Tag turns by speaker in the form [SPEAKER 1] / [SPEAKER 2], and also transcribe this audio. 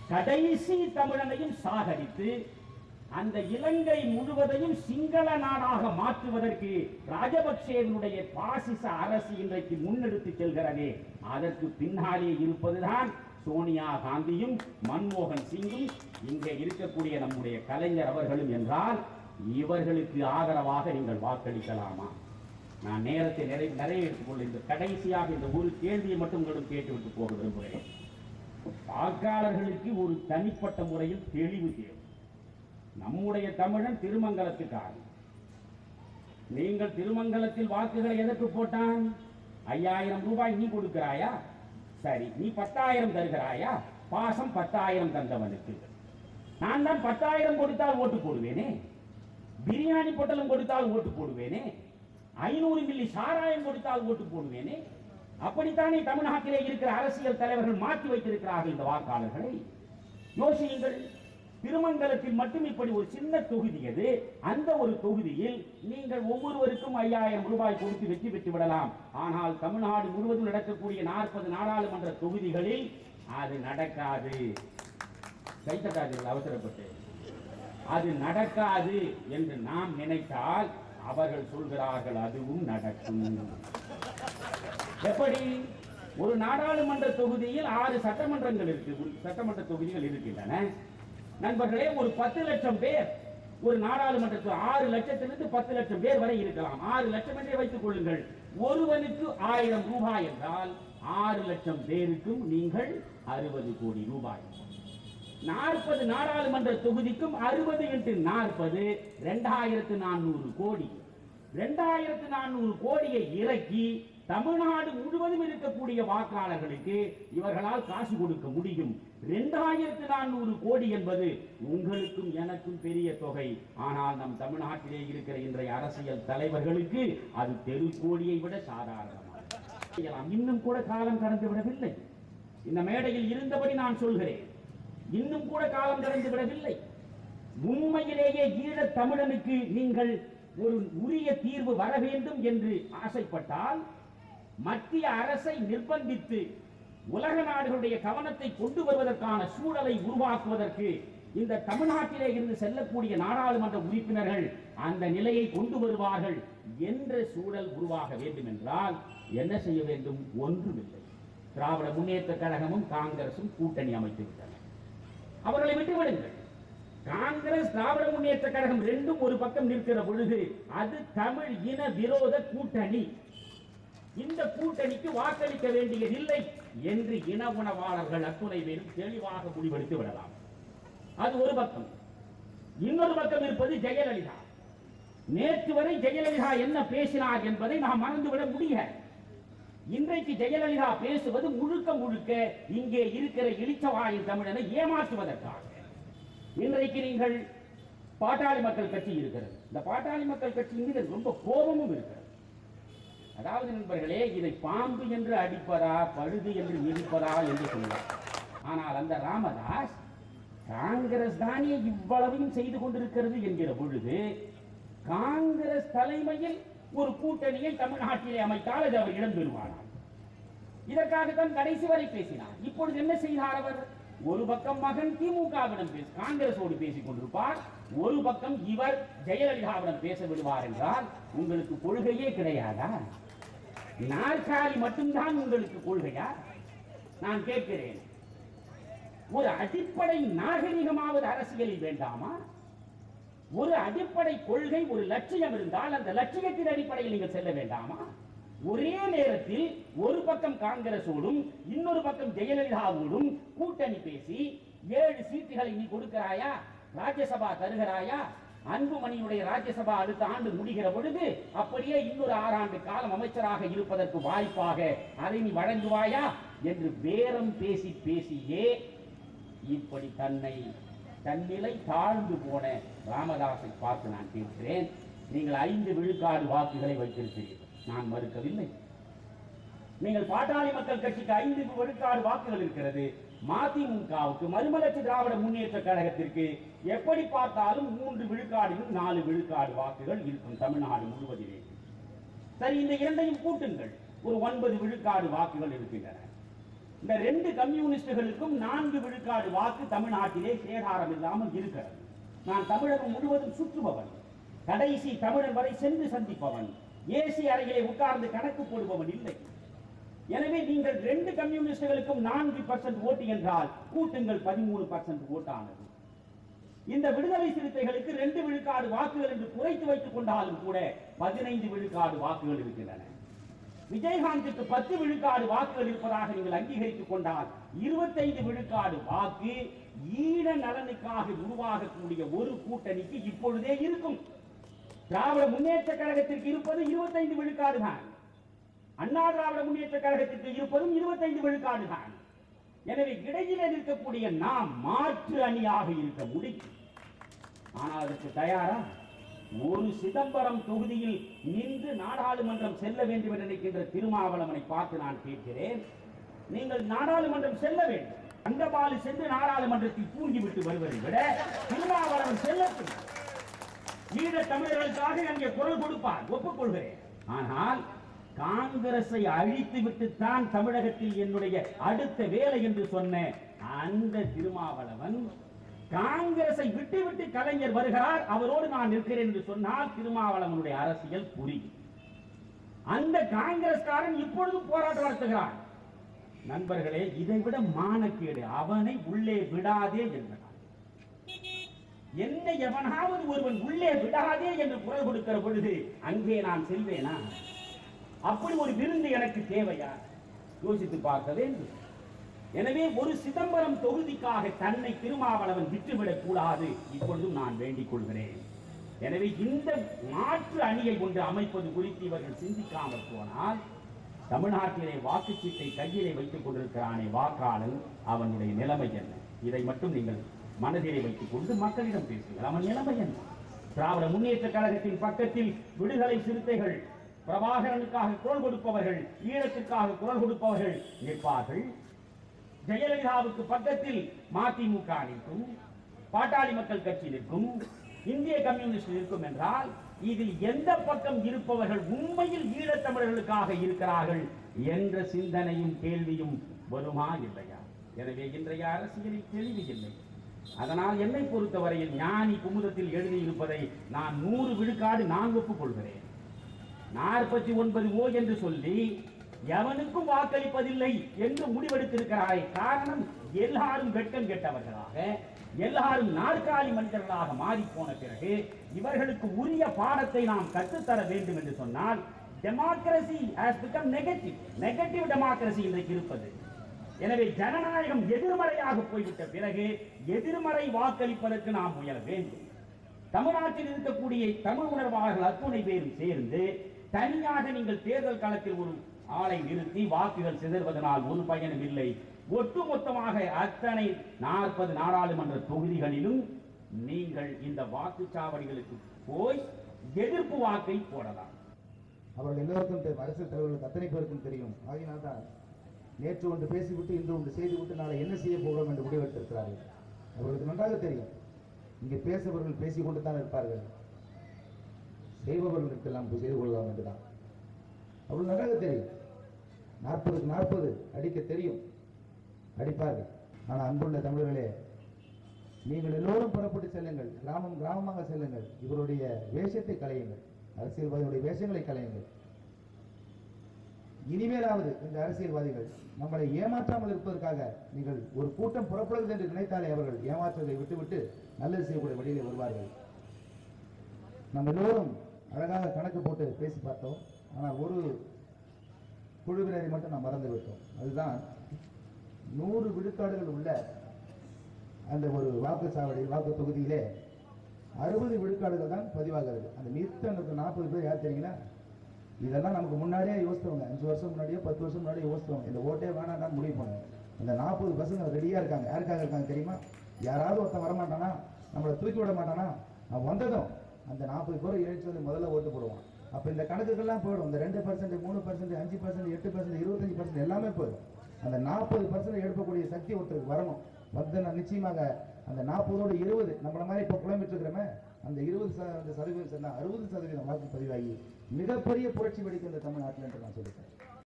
[SPEAKER 1] கடைசி தமிழனையும் சாகடித்து அந்த இலங்கை முழுவதையும் சிங்கள நாடாக மாற்றுவதற்கு ராஜபக்சேவினுடைய பாசிச அரசு இன்றைக்கு முன்னெடுத்து செல்கிறதே அதற்கு பின்னாலே இருப்பதுதான் சோனியா காந்தியும் மன்மோகன் சிங்கும் இங்கே இருக்கக்கூடிய நம்முடைய கலைஞர் அவர்களும் என்றால் இவர்களுக்கு ஆதரவாக நீங்கள் வாக்களிக்கலாமா நான் நேரத்தை நிறை நிறைவேற்றிக் கொள்ள இந்த கடைசியாக இந்த ஒரு கேள்வியை மட்டும் உங்களிடம் கேட்டுவிட்டு போக விரும்புகிறேன் வாக்காளர்களுக்கு ஒரு தனிப்பட்ட முறையில் தெளிவு தேவை நம்முடைய தமிழன் திருமங்கலத்துக்காரன் நீங்கள் திருமங்கலத்தில் வாக்குகளை எதற்கு போட்டான் ஐயாயிரம் ரூபாய் நீ கொடுக்கிறாயா சரி நீ பத்தாயிரம் தருகிறாயா பாசம் பத்தாயிரம் தந்தவனுக்கு நான் தான் பத்தாயிரம் கொடுத்தால் ஓட்டு போடுவேனே பிரியாணி பொட்டலம் கொடுத்தால் ஓட்டு போடுவேனே ஐநூறு மில்லி சாராயம் கொடுத்தால் ஓட்டு போடுவேனே அப்படித்தானே தமிழ்நாட்டிலே இருக்கிற அரசியல் தலைவர்கள் மாற்றி வைத்திருக்கிறார்கள் இந்த வாக்காளர்களை யோசியுங்கள் திருமங்கலத்தில் மட்டும் இப்படி ஒரு சின்ன தொகுதி அது அந்த ஒரு தொகுதியில் நீங்கள் ஒவ்வொருவருக்கும் ஐயாயிரம் ரூபாய் கொடுத்து வெற்றி பெற்று விடலாம் ஆனால் தமிழ்நாடு முழுவதும் நடக்கக்கூடிய நாற்பது நாடாளுமன்ற தொகுதிகளில் அது நடக்காது கைத்தட்டாதீர்கள் அவசரப்பட்டு அது நடக்காது என்று நாம் நினைத்தால் அவர்கள் சொல்கிறார்கள் அதுவும் நடக்கும் எப்படி ஒரு நாடாளுமன்ற தொகுதியில் ஆறு சட்டமன்றங்கள் இருக்கு சட்டமன்ற தொகுதிகள் இருக்கின்றன நண்பர்களே ஒரு பத்து லட்சம் பேர் ஒரு நாடாளுமன்றத்தில் ஆறு லட்சத்திலிருந்து பத்து லட்சம் பேர் வரை இருக்கலாம் ஆறு லட்சம் என்றே வைத்துக் கொள்ளுங்கள் ஒருவனுக்கு ஆயிரம் ரூபாய் என்றால் ஆறு லட்சம் பேருக்கும் நீங்கள் அறுபது கோடி ரூபாய் நாற்பது நாடாளுமன்ற தொகுதிக்கும் அறுபது இன்ட்டு நாற்பது ரெண்டாயிரத்து நானூறு கோடி ரெண்டாயிரத்து நானூறு கோடியை இறக்கி தமிழ்நாடு முழுவதும் இருக்கக்கூடிய வாக்காளர்களுக்கு இவர்களால் காசு கொடுக்க முடியும் ரெண்டாயிரத்து நானூறு கோடி என்பது உங்களுக்கும் எனக்கும் பெரிய தொகை ஆனால் நம் தமிழ்நாட்டிலே இருக்கிற இன்றைய அரசியல் தலைவர்களுக்கு அது தெருக்கோடியை விட சாதாரணமாக இன்னும் கூட காலம் கடந்து விடவில்லை இந்த மேடையில் இருந்தபடி நான் சொல்கிறேன் இன்னும் கூட காலம் கடந்து விடவில்லை உண்மையிலேயே ஈழத் தமிழனுக்கு நீங்கள் ஒரு உரிய தீர்வு வர வேண்டும் என்று ஆசைப்பட்டால் மத்திய அரசை நிர்பந்தித்து உலக நாடுகளுடைய கவனத்தை கொண்டு வருவதற்கான சூழலை உருவாக்குவதற்கு இந்த தமிழ்நாட்டிலே இருந்து செல்லக்கூடிய நாடாளுமன்ற உறுப்பினர்கள் அந்த நிலையை கொண்டு வருவார்கள் என்ற சூழல் உருவாக வேண்டும் என்றால் என்ன செய்ய வேண்டும் ஒன்றுமில்லை திராவிட முன்னேற்ற கழகமும் காங்கிரசும் கூட்டணி அமைத்து விட்டன அவர்களை விட்டுவிடுங்கள் காங்கிரஸ் திராவிட முன்னேற்ற கழகம் ரெண்டும் ஒரு பக்கம் நிற்கிற பொழுது அது தமிழ் இன விரோத கூட்டணி இந்த கூட்டணிக்கு வாக்களிக்க வேண்டியதில்லை என்று இன உணவாளர்கள் அத்துணை பேரும் தெளிவாக முடிவெடுத்து விடலாம் அது ஒரு பக்கம் இன்னொரு பக்கம் இருப்பது ஜெயலலிதா நேற்று வரை ஜெயலலிதா என்ன பேசினார் என்பதை நாம் மறந்துவிட முடியாது இன்றைக்கு ஜெயலலிதா பேசுவது முழுக்க முழுக்க இங்கே இருக்கிற இளிச்சவாயின் தமிழனை ஏமாற்றுவதற்காக இன்றைக்கு நீங்கள் பாட்டாளி மக்கள் கட்சி இருக்கிறது இந்த பாட்டாளி மக்கள் கட்சி மீது ரொம்ப கோபமும் இருக்கிறது அதாவது நண்பர்களே இதை பாம்பு என்று அடிப்பதா பழுது என்று மிதிப்பதா என்று சொல்லுவார் ஆனால் அந்த ராமதாஸ் காங்கிரஸ் தானே இவ்வளவையும் செய்து கொண்டிருக்கிறது என்கிற பொழுது காங்கிரஸ் தலைமையில் ஒரு கூட்டணியை தமிழ்நாட்டிலே அமைத்தால் அது அவர் இடம் பெறுவாராம் இதற்காகத்தான் கடைசி வரை பேசினார் இப்பொழுது என்ன செய்தார் அவர் ஒரு பக்கம் மகன் திமுகவிடம் பேச காங்கிரஸோடு பேசிக் கொண்டிருப்பார் ஒரு பக்கம் இவர் ஜெயலலிதாவிடம் பேச விடுவார் என்றால் உங்களுக்கு கொள்கையே கிடையாதா நாற்காலி மட்டும்தான் உங்களுக்கு கொள்கையா நான் கேட்கிறேன் ஒரு அடிப்படை நாகரிகமாவது அரசியலில் வேண்டாமா ஒரு அடிப்படை கொள்கை ஒரு லட்சியம் இருந்தால் அந்த லட்சியத்தின் அடிப்படையில் நீங்கள் செல்ல வேண்டாமா ஒரே நேரத்தில் ஒரு பக்கம் காங்கிரசோடும் இன்னொரு பக்கம் ஜெயலலிதாவோடும் கூட்டணி பேசி ஏழு சீட்டுகளை நீ கொடுக்கிறாயா ராஜ்யசபா தருகிறாயா அன்புமணியுடைய ராஜ்யசபா அடுத்த ஆண்டு முடிகிற பொழுது அப்படியே இன்னொரு ஆறாண்டு காலம் அமைச்சராக இருப்பதற்கு வாய்ப்பாக அதை நீ வழங்குவாயா என்று பேரம் பேசி பேசியே இப்படி தன்னை தன்னிலை தாழ்ந்து போன ராமதாஸை பார்த்து நான் கேட்கிறேன் நீங்கள் ஐந்து விழுக்காடு வாக்குகளை வைத்திருக்கிறீர்கள் நான் மறுக்கவில்லை நீங்கள் பாட்டாளி மக்கள் கட்சிக்கு ஐந்து விழுக்காடு வாக்குகள் இருக்கிறது மதிமுகவுக்கு மறுமலர்ச்சி திராவிட முன்னேற்ற கழகத்திற்கு எப்படி பார்த்தாலும் மூன்று விழுக்காடிலும் நாலு விழுக்காடு வாக்குகள் இருக்கும் தமிழ்நாடு முழுவதிலே சரி இந்த இரண்டையும் கூட்டுங்கள் ஒரு ஒன்பது விழுக்காடு வாக்குகள் இருக்கின்றன இந்த ரெண்டு கம்யூனிஸ்டுகளுக்கும் நான்கு விழுக்காடு வாக்கு தமிழ்நாட்டிலே சேதாரம் இல்லாமல் இருக்கிறது நான் தமிழகம் முழுவதும் சுற்றுபவன் கடைசி தமிழன் வரை சென்று சந்திப்பவன் ஏசி அறையிலே உட்கார்ந்து கணக்கு போடுபவன் இல்லை எனவே நீங்கள் ரெண்டு கம்யூனிஸ்டுகளுக்கும் நான்கு பர்சன்ட் ஓட்டு என்றால் கூட்டுங்கள் பதிமூணு பர்சன்ட் ஓட்டானது இந்த விடுதலை சிறுத்தைகளுக்கு ரெண்டு விழுக்காடு வாக்குகள் என்று குறைத்து வைத்துக் கொண்டாலும் கூட பதினைந்து விழுக்காடு வாக்குகள் இருக்கின்றன விஜயகாந்துக்கு பத்து விழுக்காடு வாக்குகள் இருப்பதாக நீங்கள் அங்கீகரித்துக் கொண்டால் இருபத்தைந்து விழுக்காடு வாக்கு ஈழ நலனுக்காக உருவாகக்கூடிய ஒரு கூட்டணிக்கு இப்பொழுதே இருக்கும் திராவிட முன்னேற்ற கழகத்திற்கு இருப்பது இருபத்தைந்து விழுக்காடு தான் அண்ணா திராவிட முன்னேற்ற கழகத்திற்கு இருப்பதும் இருபத்தைந்து விழுக்காடு தான் எனவே இடையில இருக்கக்கூடிய நாம் மாற்று அணியாக இருக்க முடியும் ஆனால் அதற்கு தயாரா ஒரு சிதம்பரம் தொகுதியில் நின்று நாடாளுமன்றம் செல்ல வேண்டும் என்று நினைக்கின்ற திருமாவளவனை பார்த்து நான் கேட்கிறேன் நீங்கள் நாடாளுமன்றம் செல்ல வேண்டும் அந்தபாலு சென்று நாடாளுமன்றத்தில் தூங்கிவிட்டு வருவதை விட திருமாவளவன் செல்லட்டும் ஈழ தமிழர்களுக்காக அங்கே குரல் கொடுப்பார் ஒப்புக்கொள்கிறேன் ஆனால் காங்கிரஸை அழித்து விட்டுத்தான் தமிழகத்தில் என்னுடைய அடுத்த வேலை என்று சொன்ன அந்த திருமாவளவன் காங்கிரஸை விட்டு விட்டு கலைஞர் வருகிறார் அவரோடு நான் இருக்கிறேன் என்று சொன்னால் திருமாவளவனுடைய அரசியல் புரியும் அந்த காங்கிரஸ்காரன் இப்பொழுதும் போராட்டம் நடத்துகிறான் நண்பர்களே இதை விட மானக்கேடு அவனை உள்ளே விடாதே என்றார் என்னை எவனாவது ஒருவன் உள்ளே விடாதே என்று குரல் கொடுக்கிற பொழுது அங்கே நான் செல்வேனா அப்படி ஒரு விருந்து எனக்கு தேவையா யோசித்து பார்க்க வேண்டும் எனவே ஒரு சிதம்பரம் தொகுதிக்காக தன்னை திருமாவளவன் விட்டுவிடக் கூடாது இப்பொழுதும் நான் வேண்டிக் கொள்கிறேன் எனவே இந்த மாற்று அணியை ஒன்று அமைப்பது குறித்து இவர்கள் சிந்திக்காமல் போனால் தமிழ்நாட்டிலே வாக்குச்சீட்டை கையிலே வைத்துக் கொண்டிருக்கிறானே வாக்காளன் அவனுடைய நிலைமை என்ன இதை மட்டும் நீங்கள் மனதிலே வைத்துக் கொண்டு மக்களிடம் பேசுங்கள் அவன் நிலைமை என்ன திராவிட முன்னேற்ற கழகத்தின் பக்கத்தில் விடுதலை சிறுத்தைகள் பிரபாகரனுக்காக குரல் கொடுப்பவர்கள் ஈழத்திற்காக குரல் கொடுப்பவர்கள் நிற்பார்கள் ஜெயலலிதாவுக்கு பக்கத்தில் மதிமுக நிற்கும் பாட்டாளி மக்கள் கட்சி நிற்கும் இந்திய கம்யூனிஸ்ட் நிற்கும் என்றால் இதில் எந்த பக்கம் இருப்பவர்கள் உண்மையில் ஈழத்தமிழர்களுக்காக இருக்கிறார்கள் என்ற சிந்தனையும் கேள்வியும் வருமா இல்லையா எனவே இன்றைய அரசியலில் தெளிவு இல்லை அதனால் என்னை பொறுத்தவரையில் ஞானி குமுதத்தில் எழுதியிருப்பதை நான் நூறு விழுக்காடு நான் ஒப்புக்கொள்கிறேன் நாற்பத்தி ஒன்பது ஓ என்று சொல்லி எவனுக்கும் வாக்களிப்பதில்லை என்று முடிவெடுத்திருக்கிறாரே காரணம் எல்லாரும் வெட்கம் கெட்டவர்களாக எல்லாரும் நாற்காலி மனிதர்களாக மாறி போன பிறகு இவர்களுக்கு உரிய பாடத்தை நாம் கற்றுத்தர வேண்டும் என்று சொன்னால் democracy has become negative negative democracy இன்றைக்கு இருப்பது எனவே ஜனநாயகம் எதிர்மறையாக போய்விட்ட பிறகு எதிர்மறை வாக்களிப்பதற்கு நாம் முயல வேண்டும் தமிழ்நாட்டில் இருக்கக்கூடிய தமிழ் உணர்வாளர்கள் அத்துணை பேரும் சேர்ந்து தனியாக நீங்கள் தேர்தல் களத்தில் ஒரு ஆளை நிறுத்தி வாக்குகள் சிதறுவதனால் ஒரு பயனும் இல்லை ஒட்டுமொத்தமாக அத்தனை நாற்பது நாடாளுமன்ற தொகுதிகளிலும் நீங்கள் இந்த வாக்குச்சாவடிகளுக்கு போய் எதிர்ப்பு வாக்கை போடலாம்
[SPEAKER 2] அவர்கள் எல்லோருக்கும் தெரியும் அரசியல் தலைவர்களுக்கு அத்தனை பேருக்கும் தெரியும் ஆகினால்தான் நேற்று ஒன்று பேசிவிட்டு இன்று ஒன்று செய்துவிட்டு நாளை என்ன செய்ய போகிறோம் என்று முடிவெடுத்திருக்கிறார்கள் அவர்களுக்கு நன்றாக தெரியும் இங்கே பேசுபவர்கள் பேசிக் கொண்டு தான் இருப்பார்கள் செய்பவர்களுக்கெல்லாம் செய்து கொள்ளலாம் என்றுதான் அவர்கள் நன்றாக தெரியும் நாற்பதுக்கு நாற்பது அடிக்க தெரியும் அடிப்பார்கள் ஆனால் அன்புள்ள தமிழர்களே நீங்கள் எல்லோரும் புறப்பட்டு செல்லுங்கள் கிராமம் கிராமமாக செல்லுங்கள் இவருடைய வேஷத்தை களையுங்கள் அரசியல்வாதிகளுடைய வேஷங்களை களையுங்கள் இனிமேலாவது இந்த அரசியல்வாதிகள் நம்மளை ஏமாற்றாமல் இருப்பதற்காக நீங்கள் ஒரு கூட்டம் புறப்படுகிறது என்று நினைத்தாலே அவர்கள் ஏமாற்றுவதை விட்டுவிட்டு நல்லது செய்யக்கூடிய வழியிலே வருவார்கள் நம்ம எல்லோரும் அழகாக கணக்கு போட்டு பேசி பார்த்தோம் ஆனால் ஒரு குழுவினரை மட்டும் நாம் மறந்து விட்டோம் அதுதான் நூறு விழுக்காடுகள் உள்ள அந்த ஒரு வாக்குச்சாவடி வாக்கு தொகுதியிலே அறுபது விழுக்காடுகள் தான் பதிவாகிறது அந்த மித்த நாற்பது பேர் யார் தெரியுங்களா இதெல்லாம் நமக்கு முன்னாடியே யோசித்தவங்க அஞ்சு வருஷம் முன்னாடியோ பத்து வருஷம் முன்னாடியே யோசித்தவங்க இந்த ஓட்டே வேணாம்னு முடிவு பண்ணாங்க இந்த நாற்பது பசங்க ரெடியாக இருக்காங்க யாருக்காக இருக்காங்க தெரியுமா யாராவது ஒருத்தன் வரமாட்டானா நம்மளை தூக்கி விட மாட்டானா அவன் வந்ததும் அந்த நாற்பது பேர் இணைச்சு வந்து முதல்ல ஓட்டு போடுவான் அப்போ இந்த கணக்குகள்லாம் போயிடும் இந்த ரெண்டு பர்சன்ட் மூணு பர்சன்ட் அஞ்சு பர்சன்ட் எட்டு பர்சன்ட் இருபத்தஞ்சு பர்சன்ட் எல்லாமே போயிடும் அந்த நாற்பது பர்சன்ட் எழுப்பக்கூடிய சக்தி ஒருத்தருக்கு வரணும் வந்து நான் நிச்சயமாக அந்த நாற்பதோடு இருபது நம்மள மாதிரி இப்போ புலம்பிட்டு இருக்கிறோமே அந்த இருபது ச அந்த சதவீதம் சொன்னா அறுபது சதவீதம் வாக்கு பதிவாகி மிகப்பெரிய புரட்சி வெடிக்கும் இந்த தமிழ்நாட்டில் என்று நான் சொல்லிட்டேன்